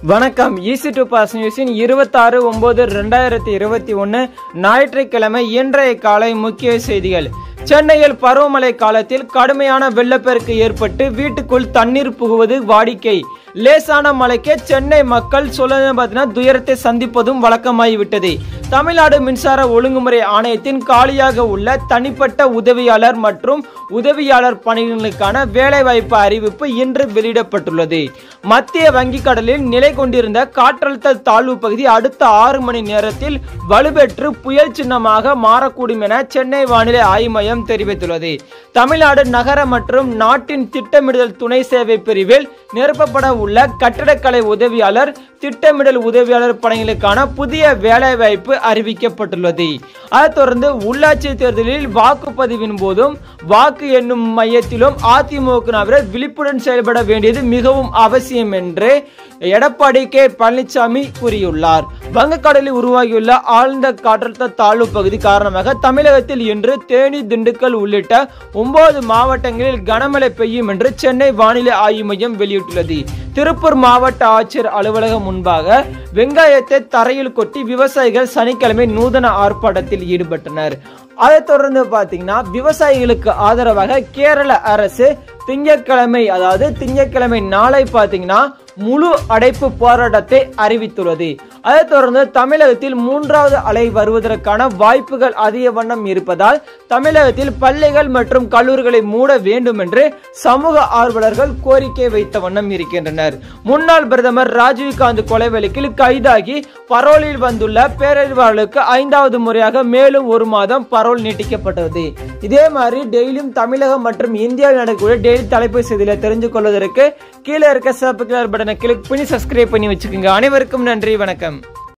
வணக்கம் easy two pass நியூஸின் இருபத்தாறு ஒன்பது ரெண்டாயிரத்தி இருபத்தி ஒன்று ஞாயிற்றுக்கிழமை இன்றைய காலை முக்கிய செய்திகள் சென்னையில் பருவமழை காலத்தில் கடுமையான வெள்ளப்பெருக்கு ஏற்பட்டு வீட்டுக்குள் தண்ணீர் புகுவது வாடிக்கை லேசான மழைக்கே சென்னை மக்கள் சொல்ல பார்த்தீங்கன்னா துயரத்தை சந்திப்பதும் வழக்கமாகிவிட்டது தமிழ்நாடு மின்சார ஒழுங்குமுறை ஆணையத்தின் காலியாக உள்ள தனிப்பட்ட உதவியாளர் மற்றும் உதவியாளர் பணிகளுக்கான வேலைவாய்ப்பு அறிவிப்பு இன்று வெளியிடப்பட்டுள்ளது மத்திய வங்கி கடலில் நிலை கொண்டிருந்த காற்றழுத்த தாழ்வு பகுதி அடுத்த ஆறு மணி நேரத்தில் வலுப்பெற்று புயல் சின்னமாக மாறக்கூடும் என சென்னை வானிலை ஆய்வு மையம் தெரிவித்துள்ளது தமிழ்நாடு நகர மற்றும் நாட்டின் திட்டமிடுதல் துணை சேவை பிரிவில் நிரப்பப்பட உள்ள கட்டடக்கலை உதவியாளர் திட்டமிடல் உதவியாளர் பணிகளுக்கான புதிய வேலைவாய்ப்பு அறிவிக்கப்பட்டுள்ளது அதைத் தொடர்ந்து உள்ளாட்சி தேர்தலில் வாக்குப்பதிவின் போதும் வாக்கு எண்ணும் மையத்திலும் அதிமுகவினர் விழிப்புடன் செயல்பட வேண்டியது மிகவும் அவசியம் என்று எடப்பாடி கே பழனிசாமி கூறியுள்ளார் வங்கக்கடலில் உருவாகியுள்ள ஆழ்ந்த காற்றழுத்த தாழ்வு பகுதி காரணமாக தமிழகத்தில் இன்று தேனி திண்டுக்கல் உள்ளிட்ட ஒன்பது மாவட்டங்களில் கனமழை பெய்யும் என்று சென்னை வானிலை ஆய்வு மையம் வெளியிட்டுள்ளது திருப்பூர் மாவட்ட ஆட்சியர் அலுவலகம் முன்பாக வெங்காயத்தை தரையில் கொட்டி விவசாயிகள் சனிக்கிழமை நூதன ஆர்ப்பாட்டத்தில் ஈடுபட்டனர் அதைத் தொடர்ந்து பார்த்தீங்கன்னா விவசாயிகளுக்கு ஆதரவாக கேரள அரசு திங்கட்கிழமை அதாவது திங்கட்கிழமை நாளை பார்த்தீங்கன்னா முழு அடைப்பு போராட்டத்தை அறிவித்துள்ளது அதைத் தொடர்ந்து தமிழகத்தில் மூன்றாவது அலை வருவதற்கான வாய்ப்புகள் அதிக வண்ணம் இருப்பதால் தமிழகத்தில் பள்ளிகள் மற்றும் கல்லூரிகளை மூட வேண்டும் என்று சமூக ஆர்வலர்கள் கோரிக்கை வைத்த வண்ணம் இருக்கின்றனர் முன்னாள் பிரதமர் ராஜீவ்காந்த் கொலை வழக்கில் கைதாகி பரோலில் வந்துள்ள பேரறிவாளர்களுக்கு ஐந்தாவது முறையாக மேலும் ஒரு மாதம் பரோல் நீட்டிக்கப்பட்டது இதே மாதிரி டெய்லியும் தமிழகம் மற்றும் இந்தியாவில் நடக்கக்கூடிய டெய்லி தலைப்பு செய்திகளை தெரிஞ்சு கொள்வதற்கு கீழே இருக்க சிவப்பு கலர் பட்டனை கிளிக் பண்ணி சப்ஸ்கிரைப் பண்ணி வச்சுக்கோங்க அனைவருக்கும் நன்றி வணக்கம்